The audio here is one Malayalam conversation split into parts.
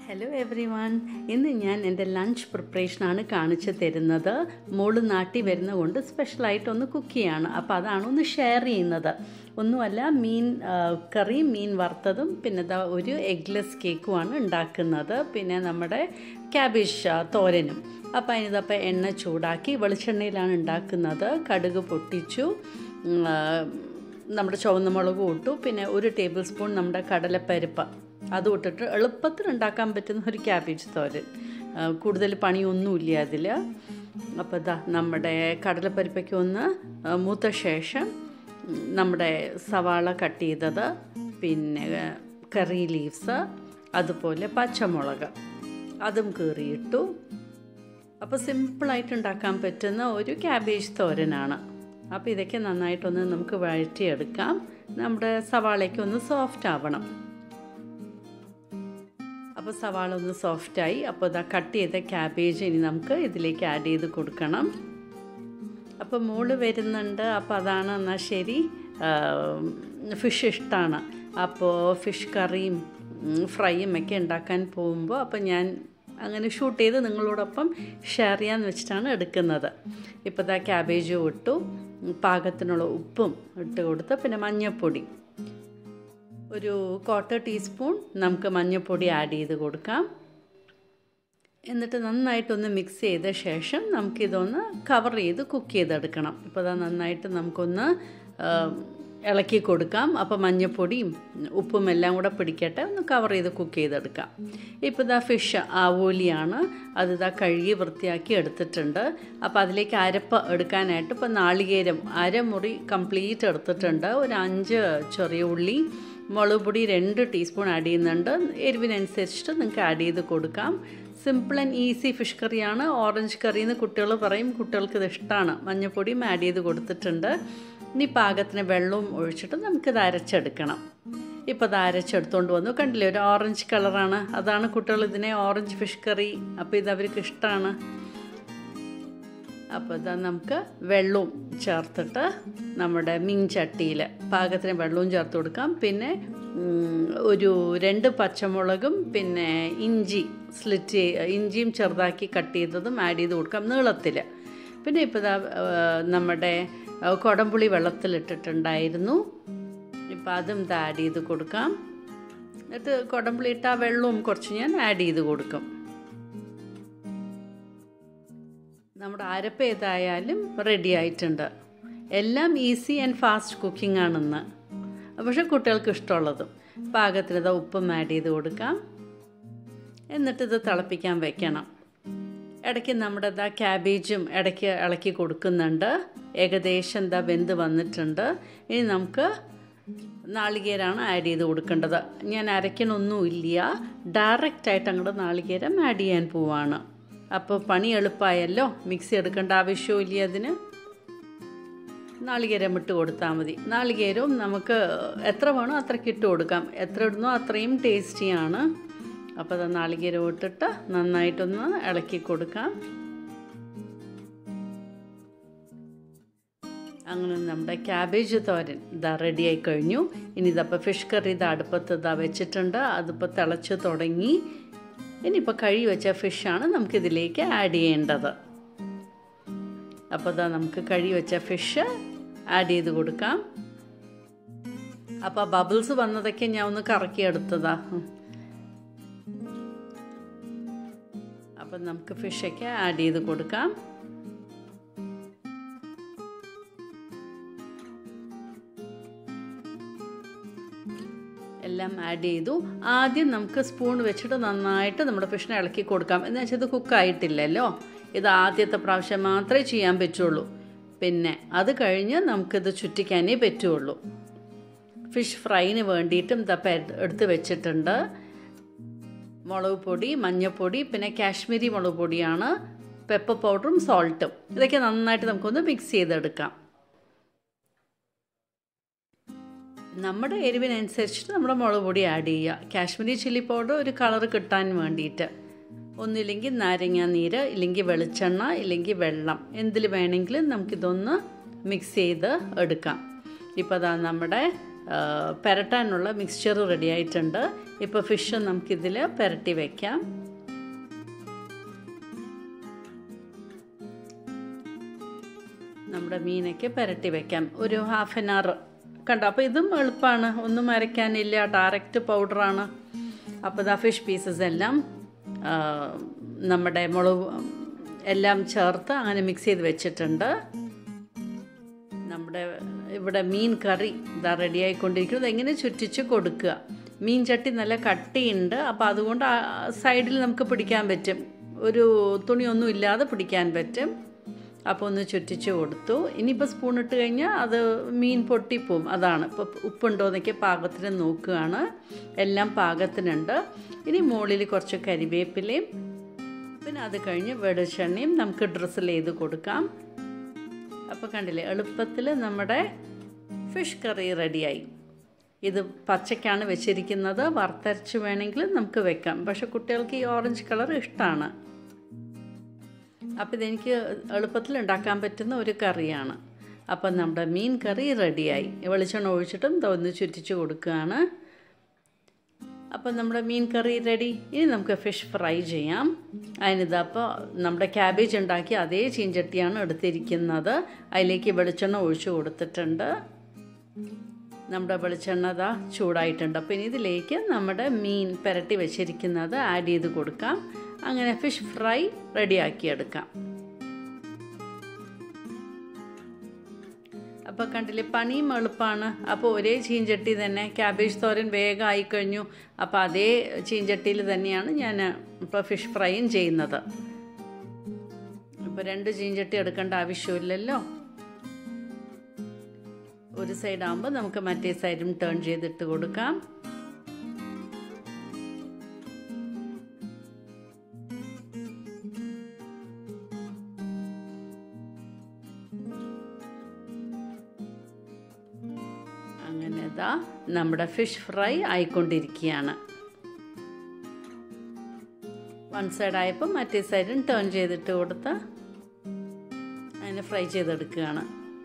ഹലോ എവറി വൺ ഇന്ന് ഞാൻ എൻ്റെ ലഞ്ച് പ്രിപ്പറേഷനാണ് കാണിച്ചു തരുന്നത് മോള് നാട്ടിൽ വരുന്നത് കൊണ്ട് സ്പെഷ്യലായിട്ടൊന്ന് കുക്ക് ചെയ്യാണ് അപ്പോൾ അതാണ് ഒന്ന് ഷെയർ ചെയ്യുന്നത് ഒന്നുമല്ല മീൻ ആ, കറിയും മീൻ വറുത്തതും പിന്നെ ദാ ഒരു എഗ്ലെസ് കേക്കുമാണ് ഉണ്ടാക്കുന്നത് പിന്നെ നമ്മുടെ ക്യാബേജ് ആ, തോരനും അപ്പോൾ അതിനിതപ്പോൾ എണ്ണ ചൂടാക്കി വെളിച്ചെണ്ണയിലാണ് ഉണ്ടാക്കുന്നത് കടുക് പൊട്ടിച്ചു ഉം, ആ, നമ്മുടെ ചുവന്ന മുളക് ഇട്ടു പിന്നെ ഒരു ടേബിൾ സ്പൂൺ നമ്മുടെ കടലപ്പരിപ്പ് അത് ഇട്ടിട്ട് എളുപ്പത്തിൽ ഉണ്ടാക്കാൻ പറ്റുന്ന ഒരു ക്യാബേജ് തോരൻ ആ, കൂടുതൽ പണിയൊന്നുമില്ല അതിൽ അപ്പോൾ ഇതാ നമ്മുടെ കടലപ്പരിപ്പൊക്കെ ഒന്ന് ആ, മൂത്ത ശേഷം ഉം, നമ്മുടെ സവാള കട്ട് ചെയ്തത് പിന്നെ കറി ലീവ്സ് അതുപോലെ പച്ചമുളക് അതും കീറിയിട്ടു അപ്പോൾ സിമ്പിളായിട്ട് ഉണ്ടാക്കാൻ പറ്റുന്ന ഒരു ക്യാബേജ് തോരനാണ് അപ്പോൾ ഇതൊക്കെ നന്നായിട്ടൊന്ന് നമുക്ക് വഴറ്റിയെടുക്കാം നമ്മുടെ സവാളയ്ക്ക് ഒന്ന് സോഫ്റ്റ് ആവണം അപ്പോൾ സവാള ഒന്ന് സോഫ്റ്റായി അപ്പോൾ ഇതാ കട്ട് ചെയ്ത ക്യാബേജ് ഇനി നമുക്ക് ഇതിലേക്ക് ആഡ് ചെയ്ത് കൊടുക്കണം അപ്പോൾ മോള് വരുന്നുണ്ട് അപ്പോൾ അതാണ് എന്നാൽ ശരി ഫിഷ് ഇഷ്ടമാണ് അപ്പോൾ ഫിഷ് കറിയും ഉം, ഫ്രൈയും ഒക്കെ ഉണ്ടാക്കാൻ പോകുമ്പോൾ അപ്പോൾ ഞാൻ അങ്ങനെ ഷൂട്ട് ചെയ്ത് നിങ്ങളോടൊപ്പം ഷെയർ ചെയ്യാമെന്ന് വെച്ചിട്ടാണ് എടുക്കുന്നത് ഇപ്പോൾ ഇതാ ക്യാബേജും ഇട്ടു പാകത്തിനുള്ള ഉപ്പും ഇട്ട് കൊടുത്ത് പിന്നെ മഞ്ഞൾപ്പൊടി ഒരു ക്വാർട്ടർ ടീസ്പൂൺ നമുക്ക് മഞ്ഞൾപ്പൊടി ആഡ് ചെയ്ത് കൊടുക്കാം എന്നിട്ട് നന്നായിട്ടൊന്ന് മിക്സ് ചെയ്ത ശേഷം നമുക്കിതൊന്ന് കവർ ചെയ്ത് കുക്ക് ചെയ്തെടുക്കണം ഇപ്പോൾ അത് നന്നായിട്ട് നമുക്കൊന്ന് ആ, ഇളക്കി കൊടുക്കാം അപ്പോൾ മഞ്ഞൾപ്പൊടിയും ഉപ്പും എല്ലാം കൂടെ പിടിക്കട്ടെ ഒന്ന് കവർ ചെയ്ത് കുക്ക് ചെയ്തെടുക്കാം ഇപ്പോൾ ഇതാ ഫിഷ് ആവോലിയാണ് അത് ഇതാ കഴുകി വൃത്തിയാക്കി എടുത്തിട്ടുണ്ട് അപ്പോൾ അതിലേക്ക് അരപ്പ് എടുക്കാനായിട്ട് ഇപ്പോൾ നാളികേരം അരമുറി കംപ്ലീറ്റ് എടുത്തിട്ടുണ്ട് ഒരു അഞ്ച് ചെറിയ ഉള്ളി മുളക് പൊടി രണ്ട് ടീസ്പൂൺ ആഡ് ചെയ്യുന്നുണ്ട് എരിവിനനുസരിച്ചിട്ട് നിങ്ങൾക്ക് ആഡ് ചെയ്ത് കൊടുക്കാം സിമ്പിൾ ആൻഡ് ഈസി ഫിഷ് കറിയാണ് ഓറഞ്ച് കറി എന്ന് കുട്ടികൾ പറയും കുട്ടികൾക്ക് ഇത് ഇഷ്ടമാണ് മഞ്ഞൾപ്പൊടിയും ആഡ് ചെയ്ത് കൊടുത്തിട്ടുണ്ട് ഇനി പാകത്തിന് വെള്ളവും ഒഴിച്ചിട്ട് നമുക്കിത് അരച്ചെടുക്കണം ഇപ്പോൾ ഇത് അരച്ചെടുത്തുകൊണ്ട് വന്നു കണ്ടില്ലേ ഒരു ഓറഞ്ച് കളറാണ് അതാണ് കുട്ടികൾ ഇതിനെ ഓറഞ്ച് ഫിഷ് കറി അപ്പോൾ ഇത് അവർക്ക് ഇഷ്ടമാണ് അപ്പോൾ ഇതാ നമുക്ക് വെള്ളവും ചേർത്തിട്ട് നമ്മുടെ മീൻ ചട്ടിയിൽ പാകത്തിന് വെള്ളവും ചേർത്ത് കൊടുക്കാം പിന്നെ ഉം, ഒരു രണ്ട് പച്ചമുളകും പിന്നെ ഇഞ്ചി സ്ലിറ്റ് ചെയ്- ഇഞ്ചിയും ചെറുതാക്കി കട്ട് ചെയ്തതും ആഡ് ചെയ്ത് കൊടുക്കാം നീളത്തിൽ പിന്നെ ഇപ്പോൾ ഇതാ ആ, നമ്മുടെ ആ, കുടംപുളി വെള്ളത്തിലിട്ടിട്ടുണ്ടായിരുന്നു ഇപ്പോൾ അതും ഇത് ആഡ് ചെയ്ത് കൊടുക്കാം എന്നിട്ട് കുടംപുളി ഇട്ട ആ വെള്ളവും കുറച്ച് ഞാൻ ആഡ് ചെയ്ത് കൊടുക്കും നമ്മുടെ അരപ്പ് ഏതായാലും റെഡി ആയിട്ടുണ്ട് എല്ലാം ഈസി ആൻഡ് ഫാസ്റ്റ് കുക്കിംഗ് ആണെന്ന് പക്ഷേ കുട്ടികൾക്ക് ഇഷ്ടമുള്ളതും പാകത്തിന് ഇത് ഉപ്പും ആഡ് ചെയ്ത് കൊടുക്കാം എന്നിട്ട് ഇത് തിളപ്പിക്കാൻ വെക്കണം ഇടയ്ക്ക് നമ്മുടെ ഇതാ ക്യാബേജും ഇടയ്ക്ക് ഇളക്കി കൊടുക്കുന്നുണ്ട് ഏകദേശം എന്താ വെന്ത് വന്നിട്ടുണ്ട് ഇനി നമുക്ക് നാളികേരമാണ് ആഡ് ചെയ്ത് കൊടുക്കേണ്ടത് ഞാൻ അരയ്ക്കണമൊന്നുമില്ല ഡയറക്റ്റായിട്ട് അങ്ങോട്ട് നാളികേരം ആഡ് ചെയ്യാൻ പോവാണ് അപ്പോൾ പണി എളുപ്പമായല്ലോ മിക്സി എടുക്കേണ്ട ആവശ്യവും ഇല്ല അതിന് നാളികേരം ഇട്ട് കൊടുത്താൽ മതി നാളികേരവും നമുക്ക് എത്ര വേണോ അത്രയ്ക്ക് ഇട്ട് കൊടുക്കാം എത്ര ഇടുന്നോ അത്രയും ടേസ്റ്റിയാണ് അപ്പോൾ അത് നാളികേരം ഇട്ടിട്ട് നന്നായിട്ടൊന്ന് ഇളക്കി കൊടുക്കാം അങ്ങനെ നമ്മുടെ ക്യാബേജ് തോരൻ ഇതാ റെഡിയായി കഴിഞ്ഞു ഇനി ഇതപ്പോൾ ഫിഷ് കറി ഇത് അടുപ്പത്ത് ഇതാ വെച്ചിട്ടുണ്ട് അതിപ്പോൾ തിളച്ച് തുടങ്ങി ഇനിയിപ്പോൾ കഴുകി വെച്ച ഫിഷാണ് നമുക്കിതിലേക്ക് ആഡ് ചെയ്യേണ്ടത് അപ്പോൾ ഇതാ നമുക്ക് കഴുകി വെച്ച ഫിഷ് ആഡ് ചെയ്ത് കൊടുക്കാം അപ്പോൾ ബബിൾസ് വന്നതൊക്കെ ഞാൻ ഒന്ന് കറക്കിയെടുത്തതാ അപ്പം നമുക്ക് ഫിഷൊക്കെ ആഡ് ചെയ്ത് കൊടുക്കാം എല്ലാം ആഡ് ചെയ്തു ആദ്യം നമുക്ക് സ്പൂൺ വെച്ചിട്ട് നന്നായിട്ട് നമ്മുടെ ഫിഷിനെ ഇളക്കി കൊടുക്കാം എന്ന് വെച്ചാൽ ഇത് കുക്കായിട്ടില്ലല്ലോ ഇത് ആദ്യത്തെ പ്രാവശ്യം മാത്രമേ ചെയ്യാൻ പറ്റുള്ളൂ പിന്നെ അത് കഴിഞ്ഞ് നമുക്കിത് ചുറ്റിക്കാനേ പറ്റുള്ളൂ ഫിഷ് ഫ്രൈന് വേണ്ടിയിട്ടും തപ്പ എടുത്ത് വെച്ചിട്ടുണ്ട് മുളക് പൊടി മഞ്ഞൾപ്പൊടി പിന്നെ കാശ്മീരി മുളക് പൊടിയാണ് പെപ്പർ പൗഡറും സോൾട്ടും ഇതൊക്കെ നന്നായിട്ട് നമുക്കൊന്ന് മിക്സ് ചെയ്തെടുക്കാം നമ്മുടെ എരിവിനനുസരിച്ചിട്ട് നമ്മുടെ മുളക് പൊടി ആഡ് ചെയ്യുക കാശ്മീരി ചില്ലി പൗഡർ ഒരു കളർ കിട്ടാൻ വേണ്ടിയിട്ട് ഒന്നില്ലെങ്കിൽ നാരങ്ങ നീര് ഇല്ലെങ്കിൽ വെളിച്ചെണ്ണ ഇല്ലെങ്കിൽ വെള്ളം എന്തിൽ വേണമെങ്കിലും നമുക്കിതൊന്ന് മിക്സ് ചെയ്ത് എടുക്കാം ഇപ്പോൾ അതാ നമ്മുടെ പുരട്ടാനുള്ള മിക്സ്ചർ റെഡി ആയിട്ടുണ്ട് ഇപ്പോൾ ഫിഷ് നമുക്കിതിൽ പുരട്ടി വയ്ക്കാം നമ്മുടെ മീനൊക്കെ പുരട്ടി വയ്ക്കാം ഒരു ഹാഫ് ആൻ അവർ കണ്ടോ അപ്പോൾ ഇതും എളുപ്പമാണ് ഒന്നും അരയ്ക്കാനില്ല ഡയറക്റ്റ് പൗഡറാണ് അപ്പോൾ ഇതാ ഫിഷ് പീസസ് എല്ലാം നമ്മുടെ മുളക് എല്ലാം ചേർത്ത് അങ്ങനെ മിക്സ് ചെയ്ത് വെച്ചിട്ടുണ്ട് നമ്മുടെ ഇവിടെ മീൻ കറി ഇതാ റെഡി ആയിക്കൊണ്ടിരിക്കുന്നത് എങ്ങനെ ചുറ്റിച്ച് കൊടുക്കുക മീൻ ചട്ടി നല്ല കട്ടിയുണ്ട് അപ്പോൾ അതുകൊണ്ട് സൈഡിൽ നമുക്ക് പിടിക്കാൻ പറ്റും ഒരു തുണിയൊന്നും ഇല്ലാതെ പിടിക്കാൻ പറ്റും അപ്പോൾ ഒന്ന് ചുറ്റിച്ച് കൊടുത്തു ഇനിയിപ്പോൾ സ്പൂൺ ഇട്ട് കഴിഞ്ഞാൽ അത് മീൻ പൊട്ടിപ്പോവും അതാണ് ഇപ്പോൾ ഉപ്പുണ്ടോ എന്നൊക്കെ പാകത്തിന് നോക്കുകയാണ് എല്ലാം പാകത്തിനുണ്ട് ഇനി മുകളിൽ കുറച്ച് കരിവേപ്പിലയും പിന്നെ അത് കഴിഞ്ഞ് വെളിച്ചെണ്ണയും നമുക്ക് ഡ്രസ്സിൽ ചെയ്ത് കൊടുക്കാം അപ്പോൾ കണ്ടില്ലേ എളുപ്പത്തിൽ നമ്മുടെ ഫിഷ് കറി റെഡിയായി ഇത് പച്ചക്കാണ് വെച്ചിരിക്കുന്നത് വറുത്തരച്ച് വേണമെങ്കിൽ നമുക്ക് വെക്കാം പക്ഷെ കുട്ടികൾക്ക് ഈ ഓറഞ്ച് കളർ ഇഷ്ടമാണ് അപ്പോൾ ഇതെനിക്ക് എളുപ്പത്തിൽ ഉണ്ടാക്കാൻ പറ്റുന്ന ഒരു കറിയാണ് അപ്പം നമ്മുടെ മീൻ കറി റെഡിയായി വെളിച്ചെണ്ണ ഒഴിച്ചിട്ടും തോന്നി ചുറ്റിച്ച് കൊടുക്കുകയാണ് അപ്പം നമ്മുടെ മീൻ കറി റെഡി ഇനി നമുക്ക് ഫിഷ് ഫ്രൈ ചെയ്യാം അതിനിതപ്പോൾ നമ്മുടെ ക്യാബേജ് ഉണ്ടാക്കി അതേ ചീഞ്ചട്ടിയാണ് എടുത്തിരിക്കുന്നത് അതിലേക്ക് വെളിച്ചെണ്ണ ഒഴിച്ചു കൊടുത്തിട്ടുണ്ട് നമ്മുടെ വെളിച്ചെണ്ണ ഇതാ ചൂടായിട്ടുണ്ട് അപ്പോൾ ഇനി ഇതിലേക്ക് നമ്മുടെ മീൻ പുരട്ടി വെച്ചിരിക്കുന്നത് ആഡ് ചെയ്ത് കൊടുക്കാം അങ്ങനെ ഫിഷ് ഫ്രൈ റെഡിയാക്കിയെടുക്കാം അപ്പോൾ കണ്ടില്ലേ പണിയും എളുപ്പമാണ് അപ്പോൾ ഒരേ ചീഞ്ചട്ടി തന്നെ ക്യാബേജ് തോരൻ വേഗം ആയിക്കഴിഞ്ഞു അപ്പോൾ അതേ ചീഞ്ചട്ടിയിൽ തന്നെയാണ് ഞാൻ ഇപ്പോൾ ഫിഷ് ഫ്രൈയും ചെയ്യുന്നത് ഇപ്പോൾ രണ്ട് ചീഞ്ചട്ടി എടുക്കേണ്ട ആവശ്യമില്ലല്ലോ ഒരു സൈഡ് ആകുമ്പോൾ നമുക്ക് മറ്റേ സൈഡും ടേൺ ചെയ്തിട്ട് കൊടുക്കാം അങ്ങനെ ഇതാ നമ്മുടെ ഫിഷ് ഫ്രൈ ആയിക്കൊണ്ടിരിക്കുകയാണ് വൺ സൈഡ് ആയപ്പോൾ മറ്റേ സൈഡും ടേൺ ചെയ്തിട്ട് കൊടുത്ത് അതിനെ ഫ്രൈ ചെയ്തെടുക്കുകയാണ്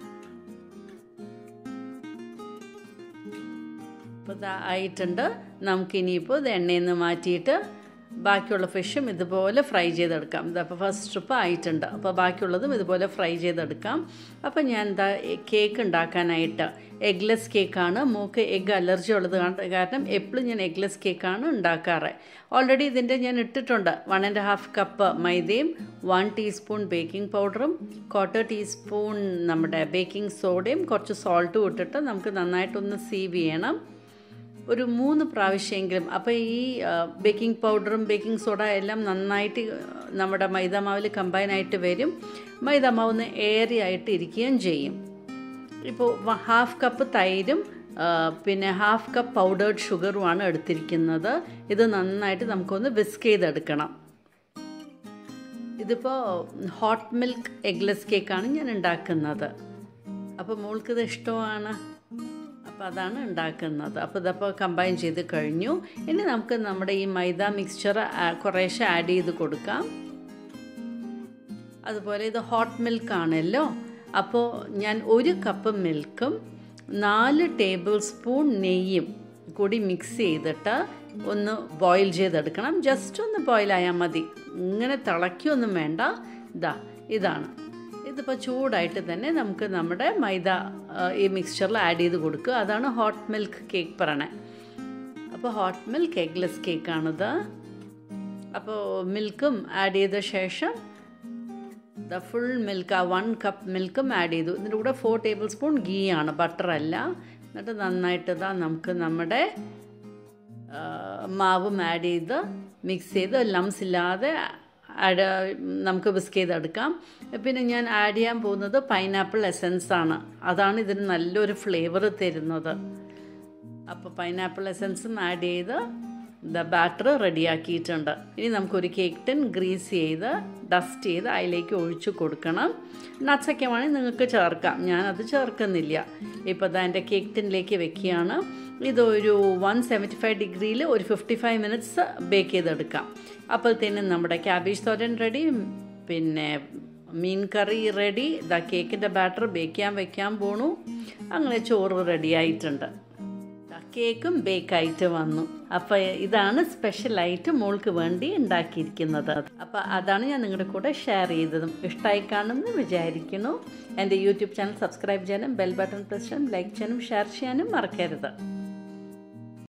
ഇപ്പോൾ ഇതാ ആയിട്ടുണ്ട് നമുക്കിനിയിപ്പോൾ ഇത് എണ്ണയിൽ നിന്ന് മാറ്റിയിട്ട് ബാക്കിയുള്ള ഫിഷും ഇതുപോലെ ഫ്രൈ ചെയ്തെടുക്കാം ഇതപ്പോൾ ഫസ്റ്റ് ട്രിപ്പ് ആയിട്ടുണ്ട് അപ്പോൾ ബാക്കിയുള്ളതും ഇതുപോലെ ഫ്രൈ ചെയ്തെടുക്കാം അപ്പോൾ ഞാൻ എന്താ കേക്ക് ഉണ്ടാക്കാനായിട്ട് എഗ്ലെസ് കേക്കാണ് മൂക്ക് എഗ് അലർജി ഉള്ളത് കാരണം എപ്പോഴും ഞാൻ എഗ്ലെസ് കേക്കാണ് ഉണ്ടാക്കാറ് ഓൾറെഡി ഇതിൻ്റെ ഞാൻ ഇട്ടിട്ടുണ്ട് വൺ ആൻഡ് ഹാഫ് കപ്പ് മൈദയും വൺ ടീസ്പൂൺ ബേക്കിംഗ് പൗഡറും ക്വാർട്ടർ ടീസ്പൂൺ നമ്മുടെ ബേക്കിംഗ് സോഡയും കുറച്ച് സോൾട്ടും ഇട്ടിട്ട് നമുക്ക് നന്നായിട്ടൊന്ന് സീവ് ചെയ്യണം ഒരു മൂന്ന് പ്രാവശ്യമെങ്കിലും അപ്പോൾ ഈ ബേക്കിംഗ് പൗഡറും ബേക്കിംഗ് സോഡ എല്ലാം നന്നായിട്ട് നമ്മുടെ മൈദാമാവിൽ കമ്പൈനായിട്ട് വരും മൈദാമാവ് ഒന്ന് ഏറി ആയിട്ട് ഇരിക്കുകയും ചെയ്യും ഇപ്പോൾ ഹാഫ് കപ്പ് തൈരും പിന്നെ ഹാഫ് കപ്പ് പൗഡേർഡ് ഷുഗറുമാണ് എടുത്തിരിക്കുന്നത് ഇത് നന്നായിട്ട് നമുക്കൊന്ന് വിസ്ക് ചെയ്തെടുക്കണം ഇതിപ്പോൾ ഹോട്ട് മിൽക്ക് എഗ്ലെസ് കേക്കാണ് ഞാൻ ഉണ്ടാക്കുന്നത് അപ്പോൾ മോൾക്കിത് ഇഷ്ടമാണ് അപ്പോൾ അതാണ് ഉണ്ടാക്കുന്നത് അപ്പോൾ ഇതപ്പോൾ കമ്പൈൻ ചെയ്ത് കഴിഞ്ഞു ഇനി നമുക്ക് നമ്മുടെ ഈ മൈദ മിക്സ്ചർ കുറേശ്ശെ ആഡ് ചെയ്ത് കൊടുക്കാം അതുപോലെ ഇത് ഹോട്ട് മിൽക്ക് ആണല്ലോ അപ്പോൾ ഞാൻ ഒരു കപ്പ് മിൽക്കും നാല് ടേബിൾ സ്പൂൺ നെയ്യും കൂടി മിക്സ് ചെയ്തിട്ട് ഒന്ന് ബോയിൽ ചെയ്തെടുക്കണം ജസ്റ്റ് ഒന്ന് ബോയിലായാൽ മതി ഇങ്ങനെ തിളയ്ക്കൊന്നും വേണ്ട ഇതാ ഇതാണ് ഇതിപ്പോൾ ചൂടായിട്ട് തന്നെ നമുക്ക് നമ്മുടെ മൈദ ഈ മിക്സ്ചറിൽ ആഡ് ചെയ്ത് കൊടുക്കുക അതാണ് ഹോട്ട് മിൽക്ക് കേക്ക് പറയണേ അപ്പോൾ ഹോട്ട് മിൽക്ക് എഗ്ലെസ് കേക്കാണിത് അപ്പോൾ മിൽക്കും ആഡ് ചെയ്ത ശേഷം ദ ഫുൾ മിൽക്ക് ആ വൺ കപ്പ് മിൽക്കും ആഡ് ചെയ്തു ഇതിൻ്റെ കൂടെ ഫോർ ടേബിൾ സ്പൂൺ ഗീ ആണ് ബട്ടർ അല്ല എന്നിട്ട് നന്നായിട്ട് ഇതാ നമുക്ക് നമ്മുടെ മാവും ആഡ് ചെയ്ത് മിക്സ് ചെയ്ത് ലംസ് ഇല്ലാതെ ആഡ് നമുക്ക് വിസ്ക് ചെയ്തെടുക്കാം പിന്നെ ഞാൻ ആഡ് ചെയ്യാൻ പോകുന്നത് പൈനാപ്പിൾ എസൻസ് ആണ് അതാണ് ഇതിന് നല്ലൊരു ഫ്ലേവർ തരുന്നത് അപ്പോൾ പൈനാപ്പിൾ എസൻസും ആഡ് ചെയ്ത് ദ ബാറ്റർ റെഡിയാക്കിയിട്ടുണ്ട് ഇനി നമുക്കൊരു കേക്ക് ടിൻ ഗ്രീസ് ചെയ്ത് ഡസ്റ്റ് ചെയ്ത് അതിലേക്ക് ഒഴിച്ചു കൊടുക്കണം നട്ട്സൊക്കെ വേണമെങ്കിൽ നിങ്ങൾക്ക് ചേർക്കാം ഞാനത് ചേർക്കുന്നില്ല ഇപ്പോൾ ഇതാ എൻ്റെ കേക്ക് ടിന്നിലേക്ക് വെക്കുകയാണ് ഇതൊരു വൺ സെവൻറ്റി ഫൈവ് ഡിഗ്രിയിൽ ഒരു ഫിഫ്റ്റി ഫൈവ് മിനിറ്റ്സ് ബേക്ക് ചെയ്തെടുക്കാം അപ്പോഴത്തേനും നമ്മുടെ ക്യാബേജ് തോരൻ റെഡി പിന്നെ മീൻ കറി റെഡി ഇതാ കേക്കിൻ്റെ ബാറ്റർ ബേക്ക് ചെയ്യാൻ വെക്കാൻ പോണു അങ്ങനെ ചോറ് റെഡി ആയിട്ടുണ്ട് കേക്കും ബേക്കായിട്ട് വന്നു അപ്പോൾ ഇതാണ് സ്പെഷ്യലായിട്ട് മോൾക്ക് വേണ്ടി ഉണ്ടാക്കിയിരിക്കുന്നത് അപ്പോൾ അതാണ് ഞാൻ നിങ്ങളുടെ കൂടെ ഷെയർ ചെയ്തതും ഇഷ്ടമായി കാണുമെന്ന് വിചാരിക്കുന്നു എൻ്റെ യൂട്യൂബ് ചാനൽ സബ്സ്ക്രൈബ് ചെയ്യാനും ബെൽ ബട്ടൺ പ്രസ് ചെയ്യാനും ലൈക്ക് ചെയ്യാനും ഷെയർ ചെയ്യാനും മറക്കരുത്